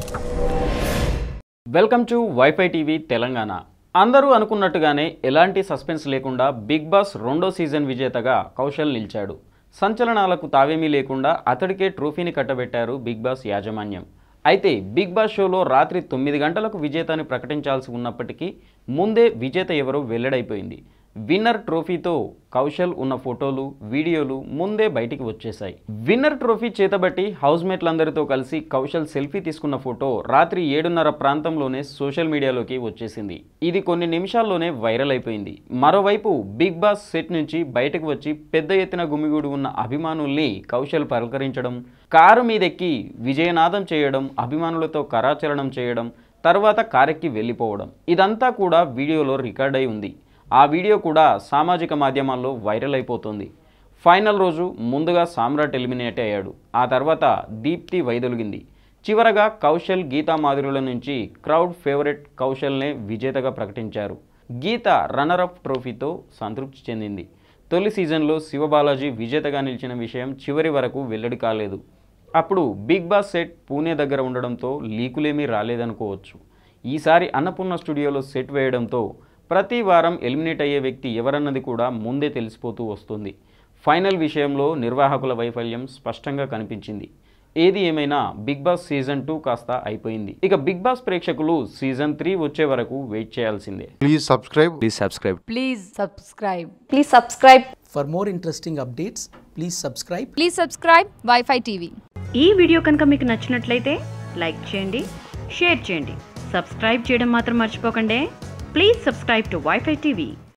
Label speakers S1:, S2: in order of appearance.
S1: Welcome to WiFi TV Telangana అందరూ అనుకున్నట్టుగానే ఎలాంటి సస్పెన్స్ లేకుండా బిగ్ బాస్ రెండో సీజన్ విజేతగా కౌశల్ నిలిచాడు సంచలనాలకు తావేమీ లేకుండా అతడికే ట్రోఫీని కట్టబెట్టారు బిగ్ బాస్ యాజమాన్యం అయితే బిగ్ బాస్ షోలో రాత్రి తొమ్మిది గంటలకు విజేతని ప్రకటించాల్సి ఉన్నప్పటికీ ముందే విజేత ఎవరో వెల్లడైపోయింది విన్నర్ ట్రోఫీతో కౌశల్ ఉన్న ఫోటోలు వీడియోలు ముందే బయటికి వచ్చేశాయి విన్నర్ ట్రోఫీ చేతబట్టి హౌస్ మేట్లందరితో కలిసి కౌశల్ సెల్ఫీ తీసుకున్న ఫోటో రాత్రి ఏడున్నర ప్రాంతంలోనే సోషల్ మీడియాలోకి వచ్చేసింది ఇది కొన్ని నిమిషాల్లోనే వైరల్ అయిపోయింది మరోవైపు బిగ్ బాస్ సెట్ నుంచి బయటకు వచ్చి పెద్ద ఎత్తున గుమిగూడి ఉన్న అభిమానుల్ని కౌశల్ పలకరించడం కారు మీదెక్కి విజయనాదం చేయడం అభిమానులతో కరాచరణం చేయడం తర్వాత కారెక్కి వెళ్ళిపోవడం ఇదంతా కూడా వీడియోలో రికార్డ్ అయి ఉంది ఆ వీడియో కూడా సామాజిక మాధ్యమాల్లో వైరల్ అయిపోతుంది ఫైనల్ రోజు ముందుగా సామ్రాట్ ఎలిమినేట్ అయ్యాడు ఆ తర్వాత దీప్తి వైదొలిగింది చివరగా కౌశల్ గీతా మాధురుల నుంచి క్రౌడ్ ఫేవరెట్ కౌశల్నే విజేతగా ప్రకటించారు గీత రన్నరప్ ట్రోఫీతో సంతృప్తి చెందింది తొలి సీజన్లో శివబాలాజీ విజేతగా నిలిచిన విషయం చివరి వరకు వెల్లడి కాలేదు అప్పుడు బిగ్ బాస్ సెట్ పూణే దగ్గర ఉండడంతో లీకులేమీ రాలేదనుకోవచ్చు ఈసారి అన్నపూర్ణ స్టూడియోలో సెట్ వేయడంతో ప్రతి వారం ఎలిమినేట్ అయ్యే వ్యక్తి ఎవరన్నది కూడా ముందే తెలిసిపోతూ వస్తుంది ఫైనల్ విషయంలో నిర్వాహకుల వైఫల్యం స్పష్టంగా కనిపించింది ఏది ఏమైనా బిగ్ బాస్ సీజన్ టూ కాస్త అయిపోయింది ఇక బిగ్ బాస్ ప్రేక్షకులు సీజన్ త్రీ వచ్చే వరకు వెయిట్ చేయాల్సిందే
S2: Please subscribe.
S3: Please subscribe.
S4: Please subscribe.
S5: Please subscribe.
S6: For more interesting updates, please subscribe
S4: Please subscribe Wi-Fi TV.
S7: ఈ వీడియో కనుక మీకు నచ్చినట్లయితే లైక్ చేయండి షేర్ చేయండి సబ్స్క్రైబ్ చేయడం మాత్రం మర్చిపోకండి please subscribe to WiFi TV